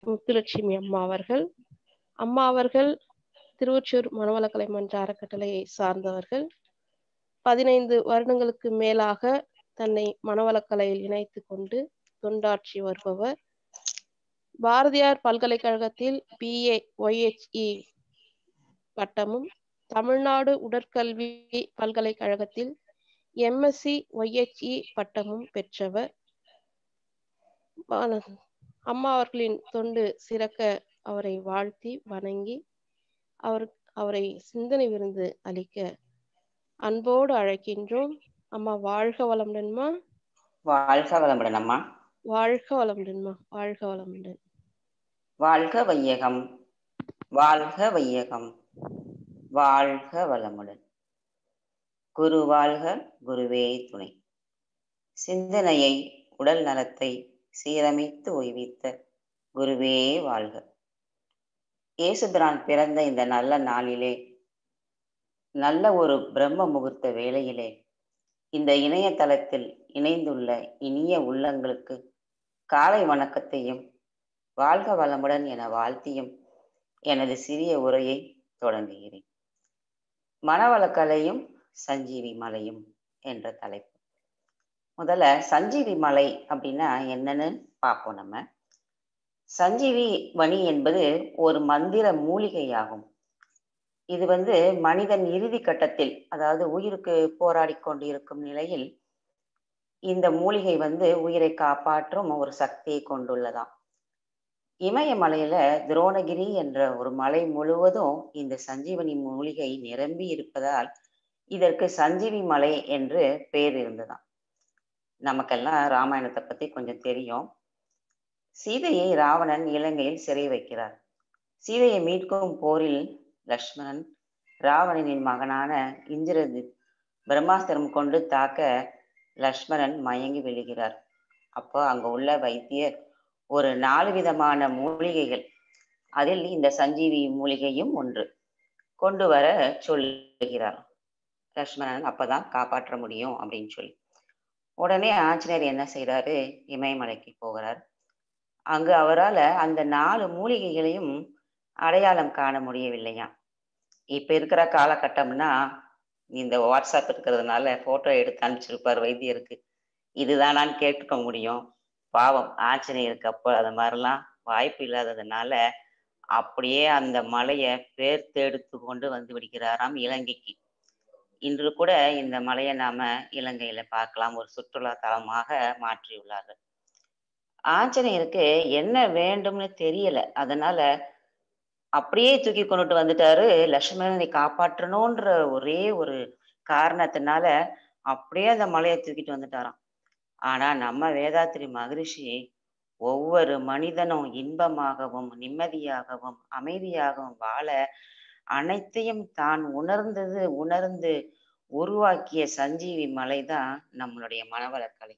முத்துலட்சுமி அம்மா அவர்கள் அம்மா அவர்கள் திருவொற்றியூர் மனவளக்கலை மன்ற அறக்கட்டளையை சார்ந்தவர்கள் பதினைந்து வருடங்களுக்கு மேலாக தன்னை மனவளக்கலையில் இணைத்து கொண்டு தொண்டாற்றி வருபவர் பாரதியார் பல்கலைக்கழகத்தில் பிஏ ஒய்ஹெச்இ பட்டமும் தமிழ்நாடு உடற்கல்வி பல்கலைக்கழகத்தில் எம்எஸ்சி ஒய்ஹெச்இ பட்டமும் பெற்றவர் அம்மா அவர்களின் தொண்டு சிறக்க அவரை வாழ்த்தி வணங்கி அவர் அவரை சிந்தனை விருந்து அளிக்க அன்போடு அழைக்கின்றோம் அம்மா வாழ்க வளமுடன்மா வாழ்க வளமுடன் அம்மா வாழ்க வளமுடன்மா வாழ்க வளமுடன் வாழ்க வையகம் வாழ்க வையகம் வாழ்க வளமுடன் குரு வாழ்க குருவே துணை சிந்தனையை உடல் நலத்தை சீரமைத்து ஓய்வித்த குருவே வாழ்க இயேசுபிரான் பிறந்த இந்த நல்ல நாளிலே நல்ல ஒரு பிரம்ம முகூர்த்த வேளையிலே இந்த இணையதளத்தில் இணைந்துள்ள இனிய உள்ளங்களுக்கு காலை வணக்கத்தையும் வாழ்க வளமுடன் என வாழ்த்தியும் எனது சிறிய உரையை தொடங்குகிறேன் மனவளக்கலையும் சஞ்சீவி மலையும் என்ற தலைப்பு முதல்ல சஞ்சீவி மலை அப்படின்னா என்னன்னு பார்ப்போம் நம்ம சஞ்சீவி வணி என்பது ஒரு மந்திர மூலிகையாகும் இது வந்து மனிதன் இறுதி கட்டத்தில் அதாவது உயிருக்கு போராடி கொண்டிருக்கும் நிலையில் இந்த மூலிகை வந்து உயிரை காப்பாற்றும் ஒரு சக்தியை கொண்டுள்ளதாம் இமயமலையில துரோணகிரி என்ற ஒரு மலை முழுவதும் இந்த சஞ்சீவனி மூலிகை நிரம்பி இருப்பதால் இதற்கு சஞ்சீவி மலை என்று பெயர் இருந்ததாம் நமக்கெல்லாம் ராமாயணத்தை பத்தி கொஞ்சம் தெரியும் சீதையை ராவணன் இலங்கையில் சிறை வைக்கிறார் சீதையை மீட்கும் போரில் லக்ஷ்மணன் ராவணனின் மகனான இந்திரது பிரம்மாஸ்திரம் கொண்டு தாக்க லக்ஷ்மணன் மயங்கி விழுகிறார் அப்போ அங்க உள்ள வைத்தியர் ஒரு நாலு விதமான மூலிகைகள் அதில் இந்த சஞ்சீவி மூலிகையும் ஒன்று கொண்டு வர சொல்லுகிறார் லக்ஷ்மணன் அப்பதான் காப்பாற்ற முடியும் அப்படின்னு சொல்லி உடனே ஆஞ்சநேயர் என்ன செய்யறாரு இமயமலைக்கு போகிறார் அங்கு அவரால் அந்த நாலு மூலிகைகளையும் அடையாளம் காண முடியவில்லையா இப்ப இருக்கிற காலகட்டம்னா இந்த வாட்ஸ்அப் இருக்கிறதுனால போட்டோ எடுத்து அனுப்பிச்சிருப்பார் வைத்தியருக்கு இதுதானான்னு கேட்டுக்க முடியும் பாவம் ஆஞ்சநேயருக்கு அப்போ அது மாதிரிலாம் வாய்ப்பு இல்லாததுனால அப்படியே அந்த மலையை பேர்த்து எடுத்து கொண்டு வந்து விடுகிறாராம் இலங்கைக்கு இன்று கூட இந்த மலையை நாம இலங்கையில பார்க்கலாம் ஒரு சுற்றுலா தலமாக மாற்றியுள்ளார்கள் ஆஞ்சநேயருக்கு என்ன வேண்டும்னு தெரியல அதனால அப்படியே தூக்கி கொண்டுட்டு வந்துட்டாரு லட்சுமணனை காப்பாற்றணுன்ற ஒரே ஒரு காரணத்தினால அப்படியே அந்த மலையை தூக்கிட்டு வந்துட்டாராம் ஆனா நம்ம வேதாத்திரி மகரிஷி ஒவ்வொரு மனிதனும் இன்பமாகவும் நிம்மதியாகவும் அமைதியாகவும் வாழ அனைத்தையும் தான் உணர்ந்தது உணர்ந்து உருவாக்கிய சஞ்சீவி மலைதான் நம்மளுடைய மனவளக்கலை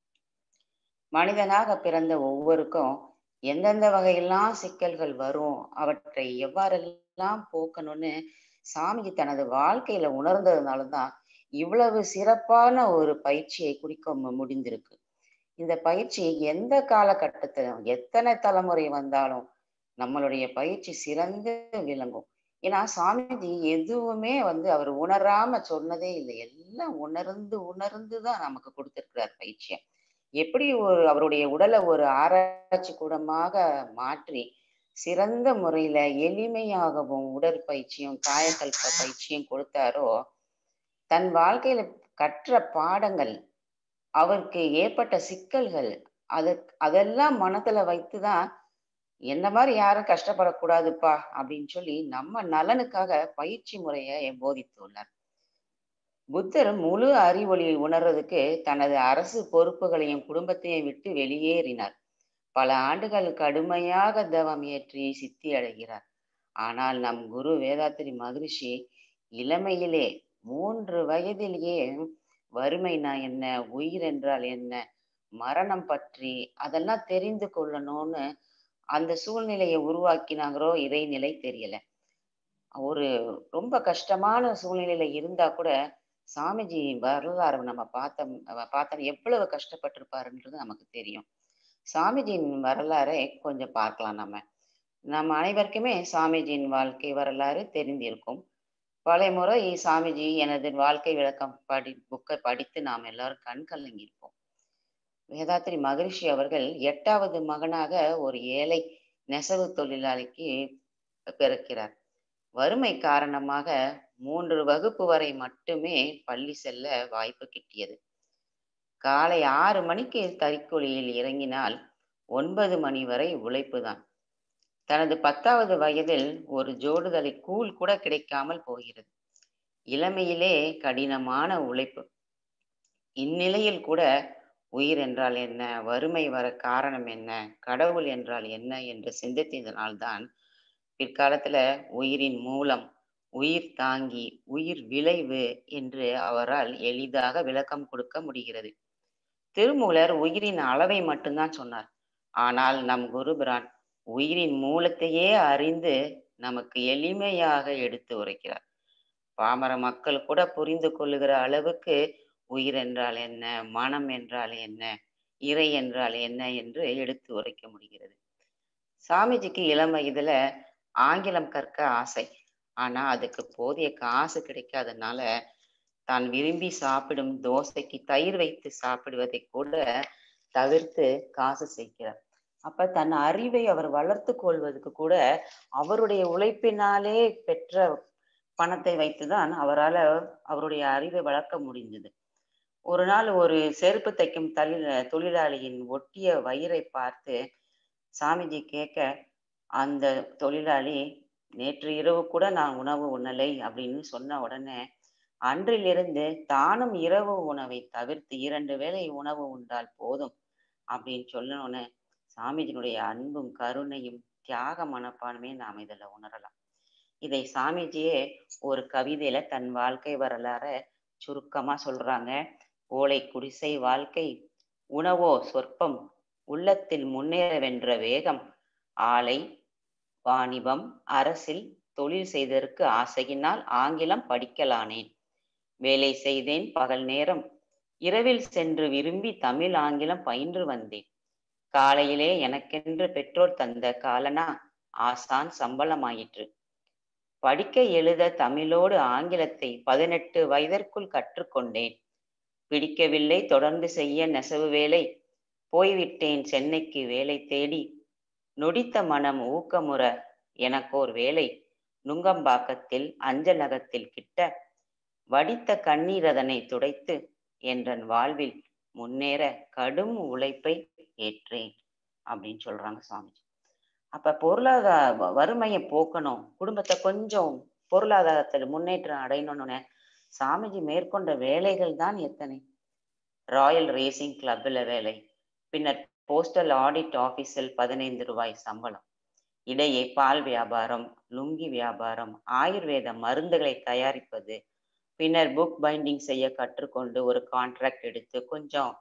மனிதனாக பிறந்த ஒவ்வொருக்கும் எந்தெந்த வகையெல்லாம் சிக்கல்கள் வரும் அவற்றை எவ்வாறெல்லாம் போக்கணும்னு சாமிஜி தனது வாழ்க்கையில உணர்ந்ததுனாலதான் இவ்வளவு சிறப்பான ஒரு பயிற்சியை குடிக்க முடிந்திருக்கு இந்த பயிற்சி எந்த காலகட்டத்திலும் எத்தனை தலைமுறை வந்தாலும் நம்மளுடைய பயிற்சி சிறந்து விளங்கும் ஏன்னா சாமிஜி எதுவுமே வந்து அவர் உணராம சொன்னதே இல்லை எல்லாம் உணர்ந்து உணர்ந்து தான் நமக்கு கொடுத்திருக்கிறார் பயிற்சியை எப்படி ஒரு அவருடைய உடலை ஒரு ஆராய்ச்சி கூடமாக மாற்றி சிறந்த முறையில எளிமையாகவும் உடற்பயிற்சியும் காயக்கல்ப பயிற்சியும் கொடுத்தாரோ தன் வாழ்க்கையில கற்ற பாடங்கள் அவருக்கு ஏற்பட்ட சிக்கல்கள் அது அதெல்லாம் மனத்துல வைத்துதான் என்ன மாதிரி யாரும் கஷ்டப்படக்கூடாதுப்பா அப்படின்னு சொல்லி நம்ம நலனுக்காக பயிற்சி முறையை போதித்துள்ளார் புத்தர் முழு அறிவொளியை உணர்றதுக்கு தனது அரசு பொறுப்புகளையும் குடும்பத்தையும் விட்டு வெளியேறினார் பல ஆண்டுகள் கடுமையாக தவம் ஏற்றி சித்தி அடைகிறார் ஆனால் நம் குரு வேதாத்திரி மகரிஷி இளமையிலே மூன்று வயதிலேயே வறுமைனா என்ன உயிர் என்றால் என்ன மரணம் பற்றி அதெல்லாம் தெரிந்து கொள்ளணும்னு அந்த சூழ்நிலையை உருவாக்கினாங்களோ இறைநிலை தெரியல ஒரு ரொம்ப கஷ்டமான சூழ்நிலையில இருந்தா கூட சாமிஜி வரலாறு நம்ம பார்த்த பார்த்தோம் எவ்வளவு கஷ்டப்பட்டிருப்பாருன்றது நமக்கு தெரியும் சாமிஜியின் வரலாறை கொஞ்சம் பார்க்கலாம் நம்ம நம்ம அனைவருக்குமே சாமிஜியின் வாழ்க்கை வரலாறு தெரிந்திருக்கும் பல முறை சாமிஜி எனது வாழ்க்கை விளக்கம் படி புக்கை படித்து நாம் எல்லாரும் கண் கலங்கியிருப்போம் வேதாத்திரி மகரிஷி அவர்கள் எட்டாவது மகனாக ஒரு ஏழை நெசவு தொழிலாளிக்கு பிறக்கிறார் வறுமை காரணமாக மூன்று வகுப்பு வரை மட்டுமே பள்ளி செல்ல வாய்ப்பு கிட்டியது காலை ஆறு மணிக்கு தறிக்குழியில் இறங்கினால் ஒன்பது மணி வரை உழைப்பு தான் தனது பத்தாவது வயதில் ஒரு ஜோடுதலை கூழ் கூட கிடைக்காமல் போகிறது இளமையிலே கடினமான உழைப்பு இந்நிலையில் கூட உயிர் என்றால் என்ன வறுமை வர காரணம் என்ன கடவுள் என்றால் என்ன என்று சிந்தித்ததனால்தான் பிற்காலத்துல உயிரின் மூலம் உயிர் தாங்கி உயிர் விளைவு என்று அவரால் எளிதாக விளக்கம் கொடுக்க முடிகிறது திருமூலர் உயிரின் அளவை மட்டும்தான் சொன்னார் ஆனால் நம் குருபிரான் உயிரின் மூலத்தையே அறிந்து நமக்கு எளிமையாக எடுத்து உரைக்கிறார் பாமர மக்கள் கூட புரிந்து கொள்ளுகிற அளவுக்கு உயிர் என்றால் என்ன மனம் என்றால் என்ன இறை என்றால் என்ன என்று எடுத்து உரைக்க முடிகிறது சாமிஜிக்கு இளம் வயதுல ஆங்கிலம் கற்க ஆசை ஆனா அதுக்கு போதிய காசு கிடைக்காதனால தான் விரும்பி சாப்பிடும் தோசைக்கு தயிர் வைத்து சாப்பிடுவதை கூட தவிர்த்து காசு சேர்க்கிறார் அப்ப தன் அறிவை அவர் வளர்த்து கொள்வதற்கு கூட அவருடைய உழைப்பினாலே பெற்ற பணத்தை வைத்துதான் அவரால் அவருடைய அறிவை வளர்க்க முடிந்தது ஒரு நாள் ஒரு செருப்பு தைக்கும் தொழில் தொழிலாளியின் ஒட்டிய வயிறை பார்த்து சாமிஜி கேட்க அந்த தொழிலாளி நேற்று இரவு கூட நான் உணவு உண்ணலை அப்படின்னு சொன்ன உடனே அன்றிலிருந்து தானும் இரவு உணவை தவிர்த்து இரண்டு வேளை உணவு உண்டால் போதும் அப்படின்னு சொல்லணும்னு சாமிஜியினுடைய அன்பும் கருணையும் தியாக மனப்பான்மையை நாம் இதுல உணரலாம் இதை சாமிஜியே ஒரு கவிதையில தன் வாழ்க்கை வரலாற சுருக்கமா சொல்றாங்க ஓலை குடிசை வாழ்க்கை உணவோ சொற்பம் உள்ளத்தில் முன்னேற வென்ற வேகம் ஆலை வாணிபம் அரசில் தொழில் செய்ததற்கு ஆசையினால் ஆங்கிலம் படிக்கலானேன் வேலை செய்தேன் பகல் நேரம் இரவில் சென்று விரும்பி தமிழ் ஆங்கிலம் பயின்று வந்தேன் காலையிலே எனக்கென்று பெற்றோர் தந்த காலனா ஆசான் சம்பளமாயிற்று படிக்க எழுத தமிழோடு ஆங்கிலத்தை பதினெட்டு வயதிற்குள் கற்றுக்கொண்டேன் பிடிக்கவில்லை தொடர்ந்து செய்ய நெசவு வேலை போய்விட்டேன் சென்னைக்கு வேலை தேடி நொடித்த மனம் ஊக்கமுற எனக்கோர் வேலை நுங்கம்பாக்கத்தில் அஞ்சலகத்தில் கிட்ட வடித்த கண்ணீர் அதனை துடைத்து என்றன் வாழ்வில் முன்னேற கடும் உழைப்பை ஏற்றேன் அப்படின்னு சொல்றாங்க சுவாமிஜி அப்ப பொருளாதார வறுமையை போக்கணும் குடும்பத்தை கொஞ்சம் பொருளாதாரத்தில் முன்னேற்றம் அடையணும்னு சாமிஜி மேற்கொண்ட வேலைகள் தான் எத்தனை ராயல் ரேசிங் கிளப்ல வேலை பின்னர் போஸ்டல் ஆடிட் ஆபீஸில் பதினைந்து ரூபாய் சம்பளம் இடையே பால் வியாபாரம் லுங்கி வியாபாரம் ஆயுர்வேத மருந்துகளை தயாரிப்பது பின்னர் புக் பைண்டிங் செய்ய கற்றுக்கொண்டு ஒரு கான்ட்ராக்ட் எடுத்து கொஞ்சம்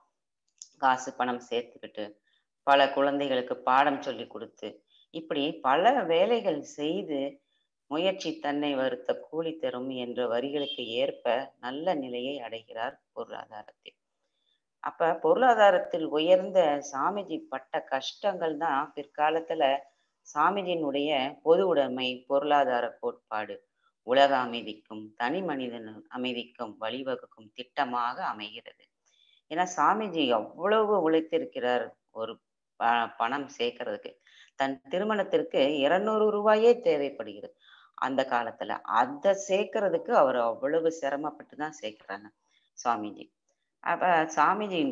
காசு பணம் சேர்த்துக்கிட்டு பல குழந்தைகளுக்கு பாடம் சொல்லி கொடுத்து இப்படி பல வேலைகள் செய்து முயற்சி தன்னை வருத்த கூலி தரும் என்ற வரிகளுக்கு ஏற்ப நல்ல நிலையை அடைகிறார் பொருளாதாரத்தில் அப்ப பொருளாதாரத்தில் உயர்ந்த சாமிஜி பட்ட கஷ்டங்கள் தான் பிற்காலத்துல சாமிஜியினுடைய பொது உடைமை பொருளாதார கோட்பாடு உலக அமைதிக்கும் தனி மனிதன் அமைதிக்கும் வழிவகுக்கும் திட்டமாக அமைகிறது ஏன்னா சாமிஜி எவ்வளவு உழைத்திருக்கிறார் ஒரு பணம் சேர்க்கறதுக்கு தன் திருமணத்திற்கு இருநூறு ரூபாயே தேவைப்படுகிறது அந்த காலத்துல அதை சேர்க்கறதுக்கு அவர் அவ்வளவு சிரமப்பட்டு தான் சேர்க்கிறாங்க சுவாமிஜி அப்ப சாமிஜி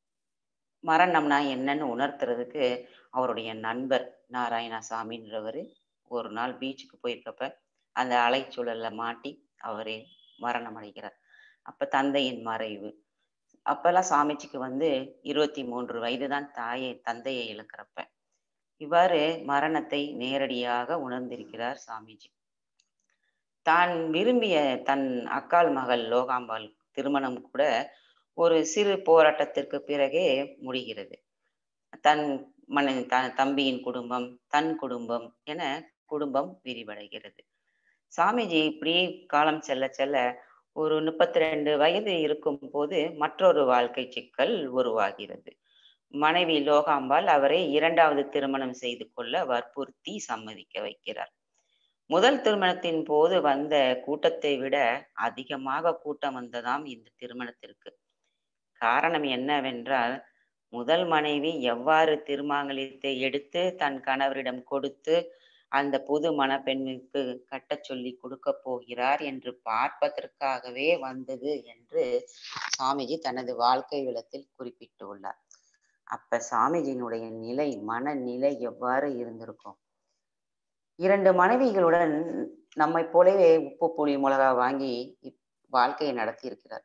மரணம்னா என்னன்னு உணர்த்துறதுக்கு அவருடைய நண்பர் நாராயணசாமின்றவர் ஒரு நாள் பீச்சுக்கு போயிருக்கப்ப அந்த அலைச்சூழல்ல மாட்டி அவரே மரணம் அடைகிறார் அப்ப தந்தையின் மறைவு அப்பெல்லாம் சாமிஜிக்கு வந்து இருபத்தி மூன்று வயது தான் தாயை தந்தையை இழக்கிறப்ப இவ்வாறு மரணத்தை நேரடியாக உணர்ந்திருக்கிறார் சாமிஜி தான் விரும்பிய தன் அக்கால் மகள் லோகாம்பாள் திருமணம் கூட ஒரு சிறு போராட்டத்திற்கு பிறகே முடிகிறது தன் மன த தம்பியின் குடும்பம் தன் குடும்பம் என குடும்பம் விரிவடைகிறது சாமிஜி இப்படி காலம் செல்ல செல்ல ஒரு முப்பத்தி ரெண்டு வயது இருக்கும் போது மற்றொரு வாழ்க்கை சிக்கல் உருவாகிறது மனைவி லோகாம்பாள் அவரை இரண்டாவது திருமணம் செய்து கொள்ள வற்புறுத்தி சம்மதிக்க வைக்கிறார் முதல் திருமணத்தின் போது வந்த கூட்டத்தை விட அதிகமாக கூட்டம் வந்ததாம் இந்த திருமணத்திற்கு காரணம் என்னவென்றால் முதல் மனைவி எவ்வாறு திருமாங்கலியத்தை எடுத்து தன் கணவரிடம் கொடுத்து அந்த புது மணப்பெண்ணுக்கு கட்டச் சொல்லி கொடுக்க போகிறார் என்று பார்ப்பதற்காகவே வந்தது என்று சாமிஜி தனது வாழ்க்கை விளத்தில் குறிப்பிட்டுள்ளார் அப்ப சாமிஜியினுடைய நிலை மனநிலை எவ்வாறு இருந்திருக்கும் இரண்டு மனைவிகளுடன் நம்மை போலவே உப்பு புளி மிளகா வாங்கி வாழ்க்கையை நடத்தி இருக்கிறார்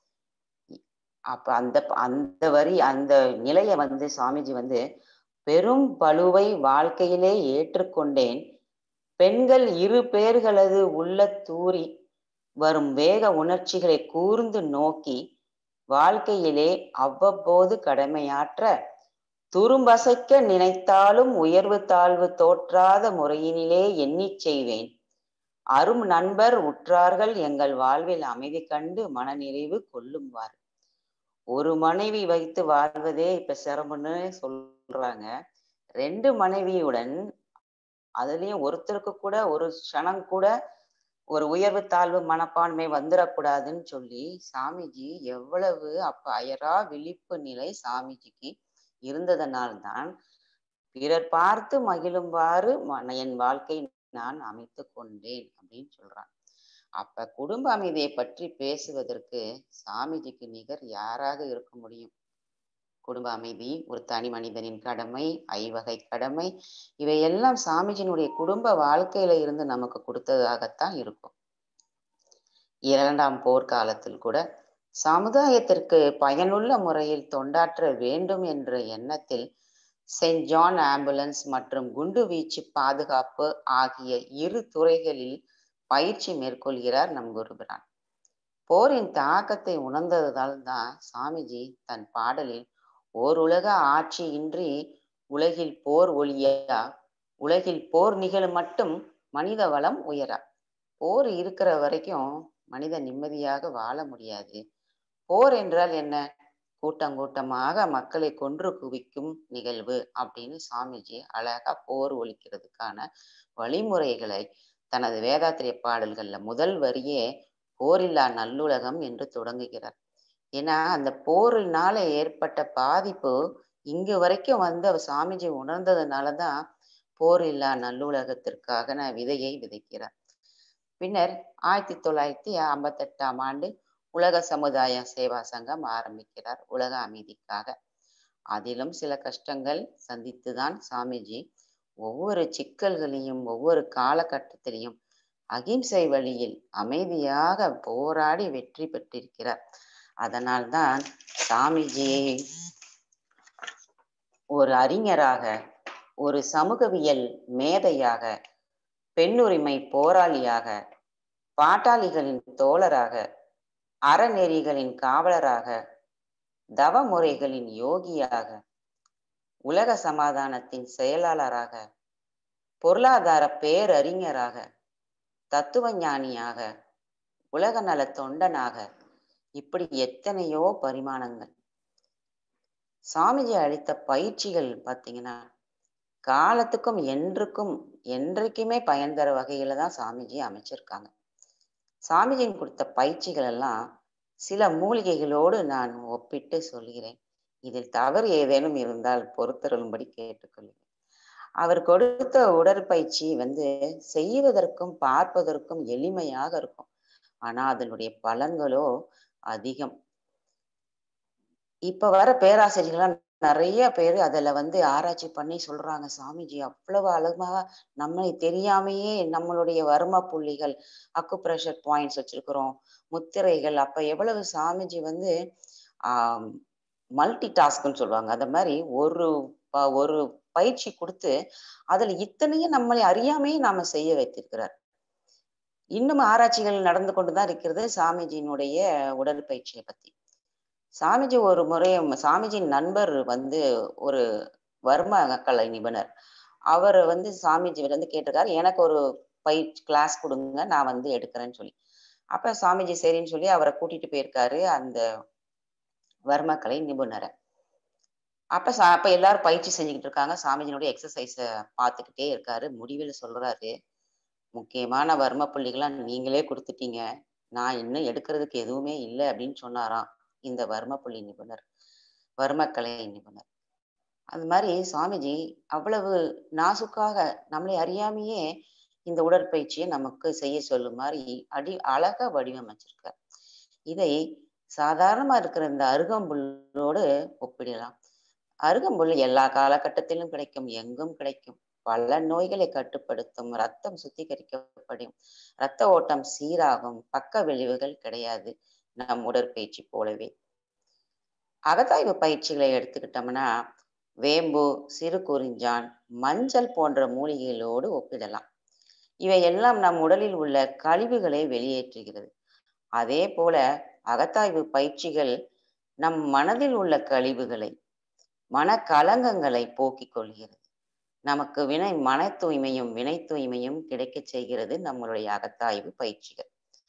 அப்ப அந்த அந்த வரி அந்த நிலையை வந்து சாமிஜி வந்து பெரும் பழுவை வாழ்க்கையிலே ஏற்றுக்கொண்டேன் பெண்கள் இரு பேர்களது உள்ள தூரி வரும் வேக உணர்ச்சிகளை கூர்ந்து நோக்கி வாழ்க்கையிலே அவ்வப்போது கடமையாற்ற துரும்பசைக்க நினைத்தாலும் உயர்வு தாழ்வு தோற்றாத முறையினிலே எண்ணிச் செய்வேன் அரும் நண்பர் உற்றார்கள் எங்கள் வாழ்வில் அமைதி கண்டு மனநிறைவு கொள்ளும்வார் ஒரு மனைவி வைத்து வாழ்வதே இப்ப சிரமம்னு சொல்றாங்க ரெண்டு மனைவியுடன் அதுலயும் ஒருத்தருக்கு கூட ஒரு க்ஷணம் கூட ஒரு உயர்வு தாழ்வு மனப்பான்மை வந்துடக்கூடாதுன்னு சொல்லி சாமிஜி எவ்வளவு அப்ப அயரா விழிப்பு நிலை சாமிஜிக்கு இருந்ததனால்தான் பிறர் பார்த்து மகிழும்பாறு என் வாழ்க்கை நான் அமைத்து கொண்டேன் அப்படின்னு சொல்றான் அப்ப குடும்ப அமைதியை பற்றி பேசுவதற்கு சாமிஜிக்கு நிகர் யாராக இருக்க முடியும் குடும்ப அமைதி ஒரு தனி மனிதனின் கடமை ஐவகை கடமை இவையெல்லாம் சாமிஜியினுடைய குடும்ப வாழ்க்கையில இருந்து நமக்கு கொடுத்ததாகத்தான் இருக்கும் இரண்டாம் போர்க்காலத்தில் கூட சமுதாயத்திற்கு பயனுள்ள முறையில் தொண்டாற்ற வேண்டும் என்ற எண்ணத்தில் செயின்ட் ஜான் ஆம்புலன்ஸ் மற்றும் குண்டு வீச்சு பாதுகாப்பு ஆகிய இரு துறைகளில் பயிற்சி மேற்கொள்கிறார் நம் குருபிரான் போரின் தாக்கத்தை உணர்ந்ததால் தான் சாமிஜி தன் பாடலில் ஓர் உலக ஆட்சி இன்றி உலகில் போர் ஒளியா உலகில் போர் நிகழும் மட்டும் மனித வளம் உயரா போர் இருக்கிற வரைக்கும் மனித நிம்மதியாக வாழ முடியாது போர் என்றால் என்ன கூட்டம் கூட்டமாக மக்களை கொன்று குவிக்கும் நிகழ்வு அப்படின்னு சாமிஜி அழகா போர் ஒழிக்கிறதுக்கான வழிமுறைகளை தனது வேதாத்திரிய பாடல்கள்ல முதல் வரியே போரில்லா நல்லுலகம் என்று தொடங்குகிறார் ஏன்னா அந்த போரினால ஏற்பட்ட பாதிப்பு இங்கு வரைக்கும் வந்து அவர் சாமிஜி உணர்ந்ததுனாலதான் போர் இல்லா நல்லுலகத்திற்காக நான் விதையை விதைக்கிறார் பின்னர் ஆயிரத்தி தொள்ளாயிரத்தி ஐம்பத்தெட்டாம் ஆண்டு உலக சமுதாய சேவா சங்கம் ஆரம்பிக்கிறார் உலக அமைதிக்காக அதிலும் சில கஷ்டங்கள் சந்தித்துதான் சாமிஜி ஒவ்வொரு சிக்கல்களையும் ஒவ்வொரு காலகட்டத்திலையும் அகிம்சை வழியில் அமைதியாக போராடி வெற்றி பெற்றிருக்கிறார் அதனால்தான் சாமிஜி ஒரு அறிஞராக ஒரு சமூகவியல் மேதையாக பெண்ணுரிமை போராளியாக பாட்டாளிகளின் தோழராக அறநெறிகளின் காவலராக தவமுறைகளின் யோகியாக உலக சமாதானத்தின் செயலாளராக பொருளாதார பேரறிஞராக தத்துவ ஞானியாக உலக நல தொண்டனாக இப்படி எத்தனையோ பரிமாணங்கள் சாமிஜி அளித்த பயிற்சிகள் பார்த்தீங்கன்னா காலத்துக்கும் என்றுக்கும் என்றைக்குமே பயன் தர வகையில தான் சாமிஜி அமைச்சிருக்காங்க சாமிஜியின் கொடுத்த பயிற்சிகள் எல்லாம் சில மூலிகைகளோடு நான் ஒப்பிட்டு சொல்கிறேன் இதில் தவறு ஏதேனும் இருந்தால் பொறுத்தருளும்படி கேட்டுக்கொள்கிறேன் அவர் கொடுத்த உடற்பயிற்சி வந்து செய்வதற்கும் பார்ப்பதற்கும் எளிமையாக இருக்கும் ஆனா அதனுடைய பலன்களோ அதிகம் இப்ப வர பேராசிரியர்கள்லாம் நிறைய பேர் அதுல வந்து ஆராய்ச்சி பண்ணி சொல்றாங்க சாமிஜி அவ்வளவு அழகா நம்மளை தெரியாமையே நம்மளுடைய வர்ம புள்ளிகள் அக்கு ப்ரெஷர் பாயிண்ட்ஸ் வச்சிருக்கிறோம் முத்திரைகள் அப்ப எவ்வளவு சாமிஜி வந்து ஆஹ் மல்டி டாஸ்க்னு சொல்லுவாங்க அந்த மாதிரி ஒரு ஒரு பயிற்சி கொடுத்து அதுல இத்தனையும் நம்மளை அறியாமையே நாம செய்ய வைத்திருக்கிறார் இன்னும் ஆராய்ச்சிகள் நடந்து கொண்டுதான் இருக்கிறது சாமிஜியினுடைய உடற்பயிற்சியை பத்தி சாமிஜி ஒரு முறை சாமிஜியின் நண்பர் வந்து ஒரு வர்ம கலை நிபுணர் அவர் வந்து சாமிஜி வந்து கேட்டிருக்காரு எனக்கு ஒரு பயிற்சி கிளாஸ் கொடுங்க நான் வந்து எடுக்கிறேன்னு சொல்லி அப்ப சாமிஜி சரின்னு சொல்லி அவரை கூட்டிட்டு போயிருக்காரு அந்த வர்மக்கலை நிபுணரை அப்ப சா அப்ப எல்லாரும் பயிற்சி செஞ்சுக்கிட்டு இருக்காங்க சாமிஜினுடைய எக்ஸசைஸ பார்த்துக்கிட்டே இருக்காரு முடிவில் சொல்றாரு முக்கியமான வர்ம புள்ளிகளாம் நீங்களே கொடுத்துட்டீங்க நான் இன்னும் எடுக்கிறதுக்கு எதுவுமே இல்லை அப்படின்னு சொன்னாராம் இந்த வர்ம புள்ளி நிபுணர் வர்மக்கலை நிபுணர் அது மாதிரி சுவாமிஜி அவ்வளவு நாசுக்காக நம்மளை அறியாமையே இந்த உடற்பயிற்சியை நமக்கு செய்ய சொல்லும் மாதிரி அடி அழகா வடிவமைச்சிருக்கார் இதை சாதாரணமா இருக்கிற இந்த அருகம்புல்லோடு ஒப்பிடலாம் அருகம்புல் எல்லா காலகட்டத்திலும் கிடைக்கும் எங்கும் கிடைக்கும் பல நோய்களை கட்டுப்படுத்தும் ரத்தம் சுத்திகரிக்கப்படும் இரத்த ஓட்டம் சீராகும் பக்க விளைவுகள் கிடையாது நம் உடற்பயிற்சி போலவே அகத்தாய்வு பயிற்சிகளை எடுத்துக்கிட்டோம்னா வேம்பு சிறு குறிஞ்சான் மஞ்சள் போன்ற மூலிகைகளோடு ஒப்பிடலாம் இவை எல்லாம் நம் உடலில் உள்ள கழிவுகளை வெளியேற்றுகிறது அதே போல அகத்தாய்வு பயிற்சிகள் நம் மனதில் உள்ள கழிவுகளை மன கலங்கங்களை போக்கிக் கொள்கிறது நமக்கு வினை மன தூய்மையும் வினை தூய்மையும் கிடைக்கச் செய்கிறது நம்மளுடைய அகத்தாய்வு பயிற்சிகள்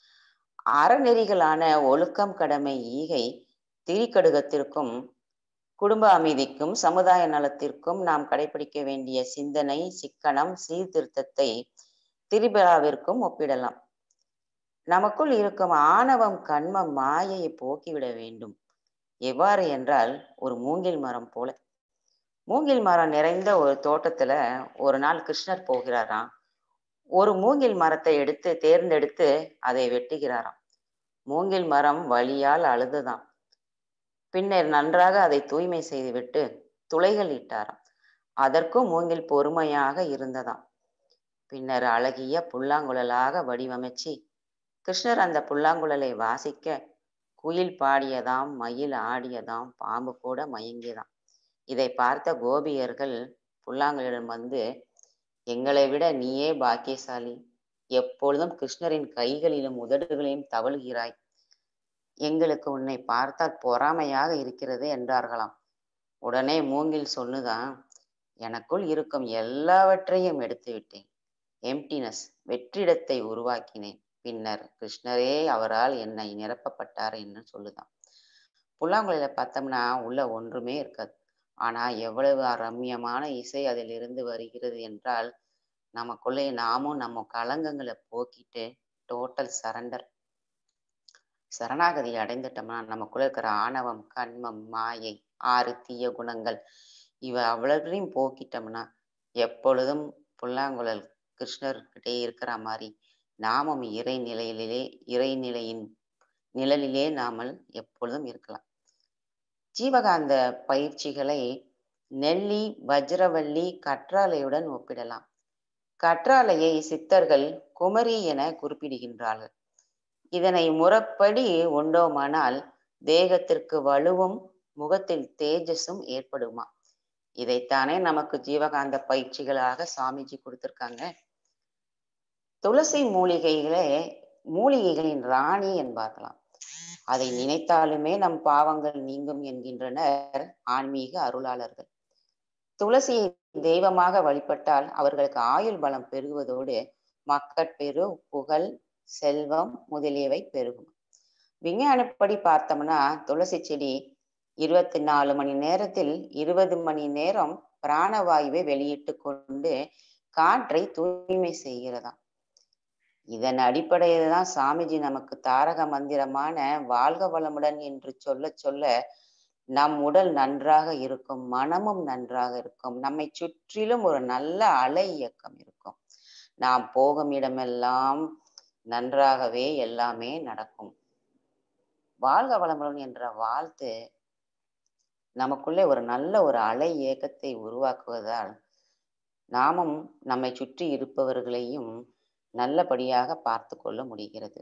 அறநெறிகளான ஒழுக்கம் கடமை ஈகை திரிகடுகத்திற்கும் குடும்ப அமைதிக்கும் சமுதாய நலத்திற்கும் நாம் கடைபிடிக்க வேண்டிய சிந்தனை சிக்கனம் சீர்திருத்தத்தை திரிபுராவிற்கும் ஒப்பிடலாம் நமக்குள் இருக்கும் ஆணவம் கண்மம் மாயையை போக்கிவிட வேண்டும் எவ்வாறு என்றால் ஒரு மூங்கில் மரம் போல மூங்கில் மரம் நிறைந்த ஒரு தோட்டத்துல ஒரு நாள் கிருஷ்ணர் போகிறாராம் ஒரு மூங்கில் மரத்தை எடுத்து தேர்ந்தெடுத்து அதை வெட்டுகிறாராம் மூங்கில் மரம் வழியால் அழுதுதான் பின்னர் நன்றாக அதை தூய்மை செய்துவிட்டு துளைகள் இட்டாராம் அதற்கும் மூங்கில் பொறுமையாக இருந்ததாம் பின்னர் அழகிய புல்லாங்குழலாக வடிவமைச்சு கிருஷ்ணர் அந்த புல்லாங்குழலை வாசிக்க குயில் பாடியதாம் மயில் ஆடியதாம் பாம்பு கூட மயங்கியதாம் இதை பார்த்த கோபியர்கள் புல்லாங்குழலிடம் வந்து எங்களை விட நீயே பாக்கியசாலி எப்பொழுதும் கிருஷ்ணரின் கைகளிலும் உதடுகளையும் தவழுகிறாய் எங்களுக்கு உன்னை பார்த்தால் பொறாமையாக இருக்கிறது என்றார்களாம் உடனே மூங்கில் சொல்லுதான் எனக்குள் இருக்கும் எல்லாவற்றையும் எடுத்து விட்டேன் எம்டினஸ் வெற்றிடத்தை உருவாக்கினேன் பின்னர் கிருஷ்ணரே அவரால் என்னை நிரப்பப்பட்டார் என்று சொல்லுதான் புல்லாங்குழல பார்த்தோம்னா உள்ள ஒன்றுமே இருக்காது ஆனா எவ்வளவு ரம்யமான இசை அதிலிருந்து வருகிறது என்றால் நமக்குள்ளே நாமும் நம்ம கலங்கங்களை போக்கிட்டு டோட்டல் சரண்டர் சரணாகதி அடைந்துட்டோம்னா நமக்குள்ள இருக்கிற ஆணவம் கண்மம் மாயை ஆறு தீய குணங்கள் இவ அவ்வளவையும் போக்கிட்டோம்னா எப்பொழுதும் புல்லாங்குழல் கிருஷ்ணர்கிட்டே இருக்கிற மாதிரி நாமும் இறை நிலையிலே இறைநிலையின் நிழலிலே நாமல் எப்பொழுதும் இருக்கலாம் ஜீவகாந்த பயிற்சிகளை நெல்லி வஜ்ரவல்லி கற்றாழையுடன் ஒப்பிடலாம் கற்றாழையை சித்தர்கள் குமரி என குறிப்பிடுகின்றார்கள் இதனை முறப்படி உண்டோமானால் தேகத்திற்கு வலுவும் முகத்தில் தேஜஸும் ஏற்படுமா இதைத்தானே நமக்கு ஜீவகாந்த பயிற்சிகளாக சாமிஜி கொடுத்திருக்காங்க துளசி மூலிகைகளே மூலிகைகளின் ராணி என்பார்களாம் அதை நினைத்தாலுமே நம் பாவங்கள் நீங்கும் என்கின்றனர் ஆன்மீக அருளாளர்கள் துளசியை தெய்வமாக வழிபட்டால் அவர்களுக்கு ஆயுள் பலம் பெருகுவதோடு மக்கட்பெரு புகழ் செல்வம் முதலியவை பெருகும் விஞ்ஞானப்படி பார்த்தோம்னா துளசி செடி இருபத்தி நாலு மணி நேரத்தில் இருபது மணி நேரம் பிராணவாயுவை வெளியிட்டு கொண்டு காற்றை தூய்மை செய்கிறதாம் இதன் அடிப்படையில் தான் சாமிஜி நமக்கு தாரக மந்திரமான வாழ்க வளமுடன் என்று சொல்ல சொல்ல நம் உடல் நன்றாக இருக்கும் மனமும் நன்றாக இருக்கும் நம்மை சுற்றிலும் ஒரு நல்ல அலை இயக்கம் இருக்கும் நாம் போகும் இடமெல்லாம் நன்றாகவே எல்லாமே நடக்கும் வாழ்க வளமுடன் என்ற வாழ்த்து நமக்குள்ளே ஒரு நல்ல ஒரு அலை இயக்கத்தை உருவாக்குவதால் நாமும் நம்மை சுற்றி இருப்பவர்களையும் நல்லபடியாக பார்த்து கொள்ள முடிகிறது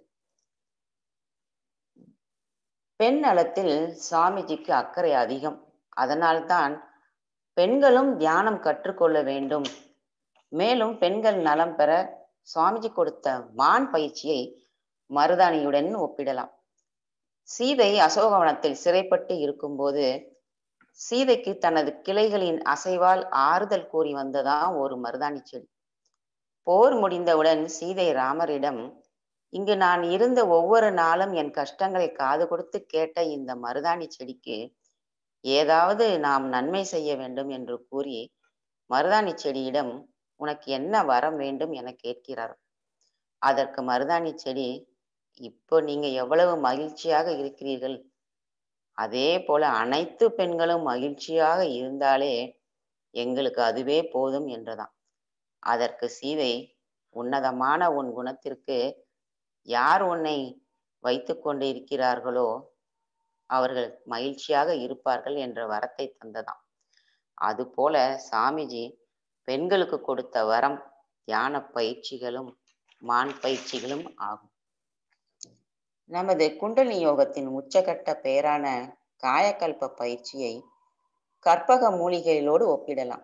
பெண் நலத்தில் சாமிஜிக்கு அக்கறை அதிகம் அதனால்தான் பெண்களும் தியானம் கற்றுக்கொள்ள வேண்டும் மேலும் பெண்கள் நலம் பெற சுவாமிஜி கொடுத்த மான் பயிற்சியை மருதாணியுடன் ஒப்பிடலாம் சீதை அசோகவனத்தில் சிறைப்பட்டு இருக்கும்போது சீதைக்கு தனது கிளைகளின் அசைவால் ஆறுதல் கூறி வந்ததாம் ஒரு மருதாணி செடி போர் முடிந்தவுடன் சீதை ராமரிடம் இங்கு நான் இருந்த ஒவ்வொரு நாளும் என் கஷ்டங்களை காது கொடுத்து கேட்ட இந்த மருதாணி செடிக்கு ஏதாவது நாம் நன்மை செய்ய வேண்டும் என்று கூறி மருதாணி செடியிடம் உனக்கு என்ன வரம் வேண்டும் என கேட்கிறார் அதற்கு மருதாணி செடி இப்போ நீங்க எவ்வளவு மகிழ்ச்சியாக இருக்கிறீர்கள் அதே போல அனைத்து பெண்களும் மகிழ்ச்சியாக இருந்தாலே எங்களுக்கு அதுவே போதும் என்றதாம் அதற்கு சீதை உன்னதமான உன் குணத்திற்கு யார் உன்னை வைத்து கொண்டு இருக்கிறார்களோ அவர்கள் மகிழ்ச்சியாக இருப்பார்கள் என்ற வரத்தை தந்ததாம் அதுபோல சாமிஜி பெண்களுக்கு கொடுத்த வரம் தியான பயிற்சிகளும் மான் பயிற்சிகளும் ஆகும் நமது குண்டலி யோகத்தின் உச்சகட்ட பெயரான காயக்கல்ப பயிற்சியை கற்பக மூலிகைகளோடு ஒப்பிடலாம்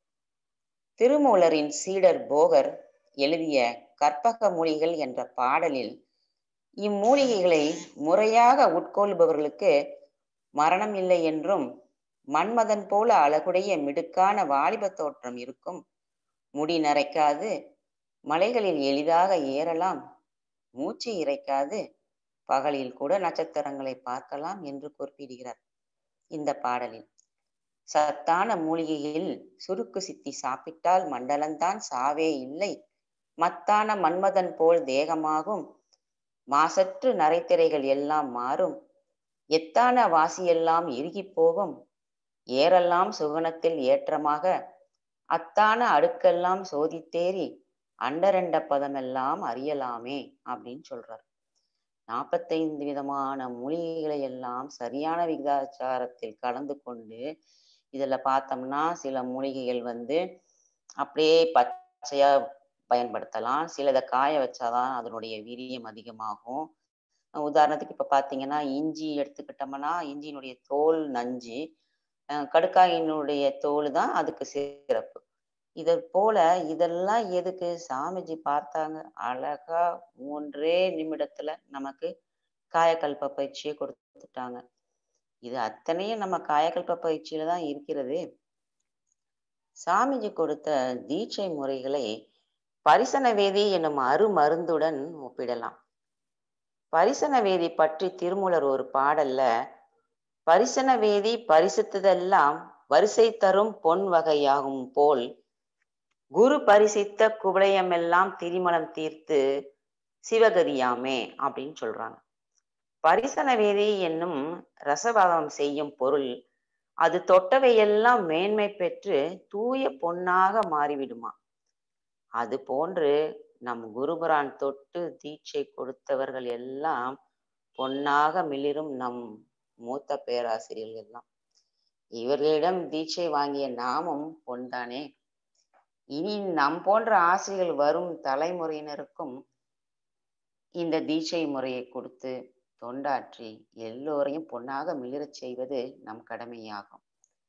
திருமூலரின் சீடர் போகர் எழுதிய கற்பக மூலிகள் என்ற பாடலில் இம்மூலிகைகளை முறையாக உட்கொள்பவர்களுக்கு மரணம் இல்லை என்றும் மன்மதன் போல அழகுடைய மிடுக்கான வாலிப தோற்றம் இருக்கும் முடி நரைக்காது மலைகளில் எளிதாக ஏறலாம் மூச்சு இறைக்காது பகலில் கூட நட்சத்திரங்களை பார்க்கலாம் என்று குறிப்பிடுகிறார் இந்த பாடலில் சத்தான மூலிகையில் சுருக்கு சித்தி சாப்பிட்டால் மண்டலம்தான் சாவே இல்லை மத்தான மன்மதன் போல் தேகமாகும் மாசற்று நரைத்திரைகள் எல்லாம் மாறும் எத்தான வாசியெல்லாம் இறுகி போகும் ஏறெல்லாம் சுகனத்தில் ஏற்றமாக அத்தான அடுக்கெல்லாம் சோதித்தேறி அண்டரண்ட பதமெல்லாம் அறியலாமே அப்படின்னு சொல்றார் நாற்பத்தைந்து விதமான மூலிகைகளை எல்லாம் சரியான விகிதாச்சாரத்தில் கலந்து கொண்டு இதுல பார்த்தோம்னா சில மூலிகைகள் வந்து அப்படியே பச்சையா பயன்படுத்தலாம் சிலதை காய வச்சாதான் அதனுடைய வீரியம் அதிகமாகும் உதாரணத்துக்கு இப்ப பாத்தீங்கன்னா இஞ்சி எடுத்துக்கிட்டோம்னா இஞ்சியினுடைய தோல் நஞ்சு கடுக்காயினுடைய தோல் தான் அதுக்கு சிறப்பு இதை போல இதெல்லாம் எதுக்கு சாமிஜி பார்த்தாங்க அழகா மூன்றே நிமிடத்துல நமக்கு காயக்கல்ப பயிற்சியை கொடுத்துட்டாங்க இது அத்தனையும் நம்ம காயக்கல்ப பயிற்சியில தான் இருக்கிறது சாமிஜி கொடுத்த தீட்சை முறைகளை பரிசன வேதி என்னும் அருமருந்துடன் ஒப்பிடலாம் பரிசன வேதி பற்றி திருமூலர் ஒரு பாடல்ல பரிசன வேதி பரிசுத்ததெல்லாம் வரிசை தரும் பொன் வகையாகும் போல் குரு பரிசித்த குவளையமெல்லாம் திரிமலம் தீர்த்து சிவகதியாமே அப்படின்னு சொல்றாங்க பரிசன வேதி என்னும் ரசவாதம் செய்யும் பொருள் அது தொட்டவையெல்லாம் மேன்மை பெற்று தூய பொன்னாக மாறிவிடுமா அது போன்று நம் குருபுரான் தொட்டு தீட்சை கொடுத்தவர்கள் எல்லாம் பொன்னாக மிளிரும் நம் மூத்த பேராசிரியர்கள் எல்லாம் இவர்களிடம் தீட்சை வாங்கிய நாமும் பொன்தானே இனி நம் போன்ற ஆசிரியர்கள் வரும் தலைமுறையினருக்கும் இந்த தீட்சை முறையை கொடுத்து தொண்டாற்றி எல்லோரையும் பொன்னாக மிளிரச் செய்வது நம் கடமையாகும்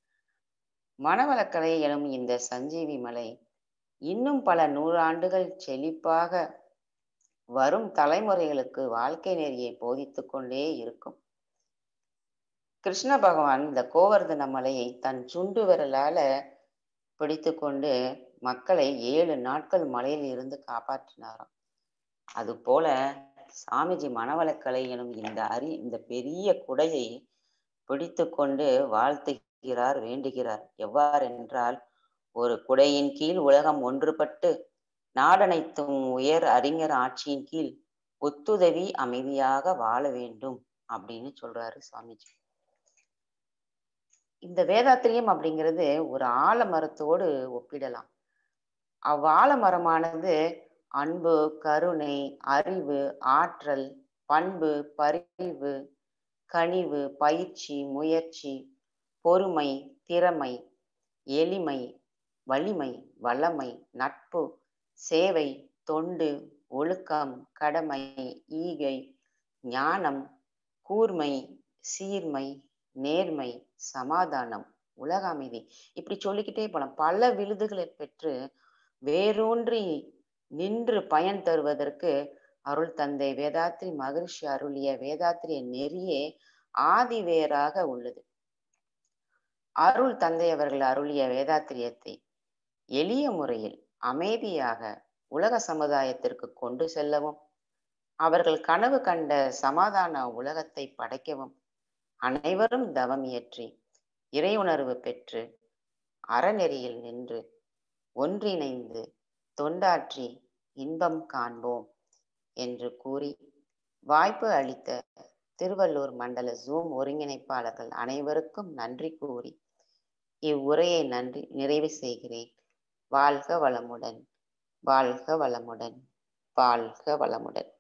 மனவளக்கலை எனும் இந்த சஞ்சீவி மலை இன்னும் பல நூறாண்டுகள் செழிப்பாக வரும் தலைமுறைகளுக்கு வாழ்க்கை நெறியை போதித்துக் கொண்டே இருக்கும் கிருஷ்ண பகவான் இந்த கோவர்தன மலையை தன் சுண்டு விரலால பிடித்து கொண்டு மக்களை ஏழு நாட்கள் மலையில் இருந்து காப்பாற்றினாராம் அது போல சாமிஜி மனவளக்கலை எனும் இந்த அரி இந்த பெரிய குடையை பிடித்து கொண்டு வாழ்த்துகிறார் வேண்டுகிறார் எவ்வாறென்றால் ஒரு குடையின் கீழ் உலகம் ஒன்றுபட்டு நாடனைத்தும் உயர் அறிஞர் ஆட்சியின் கீழ் ஒத்துதவி அமைதியாக வாழ வேண்டும் அப்படின்னு சொல்றாரு சுவாமிஜி இந்த வேதாத்திரியம் அப்படிங்கிறது ஒரு ஆலமரத்தோடு ஒப்பிடலாம் அவ்வாலமரமானது அன்பு கருணை அறிவு ஆற்றல் பண்பு பரிவு கனிவு பயிற்சி முயற்சி பொறுமை திறமை எளிமை வலிமை வல்லமை நட்பு சேவை தொண்டு ஒழுக்கம் கடமை ஈகை ஞானம் கூர்மை சீர்மை நேர்மை சமாதானம் உலக அமைதி இப்படி சொல்லிக்கிட்டே போலாம் பல விருதுகளை பெற்று வேரூன்றி நின்று பயன் தருவதற்கு அருள் தந்தை வேதாத்ரி மகிழ்ச்சி அருளிய வேதாத்திரிய நெறியே ஆதி வேராக உள்ளது அருள் தந்தை அவர்கள் அருளிய வேதாத்திரியத்தை எளிய முறையில் அமைதியாக உலக சமுதாயத்திற்கு கொண்டு செல்லவும் அவர்கள் கனவு கண்ட சமாதான உலகத்தை படைக்கவும் அனைவரும் தவம் இயற்றி இறையுணர்வு பெற்று அறநெறியில் நின்று ஒன்றிணைந்து தொண்டாற்றி இன்பம் காண்போம் என்று கூறி வாய்ப்பு அளித்த திருவள்ளூர் மண்டல ஜூம் ஒருங்கிணைப்பாளர்கள் அனைவருக்கும் நன்றி கூறி இவ்வுரையை நன்றி நிறைவு செய்கிறேன் வாழ்க வளமுடன் வாழ்க வளமுடன் வாழ்க வளமுடன்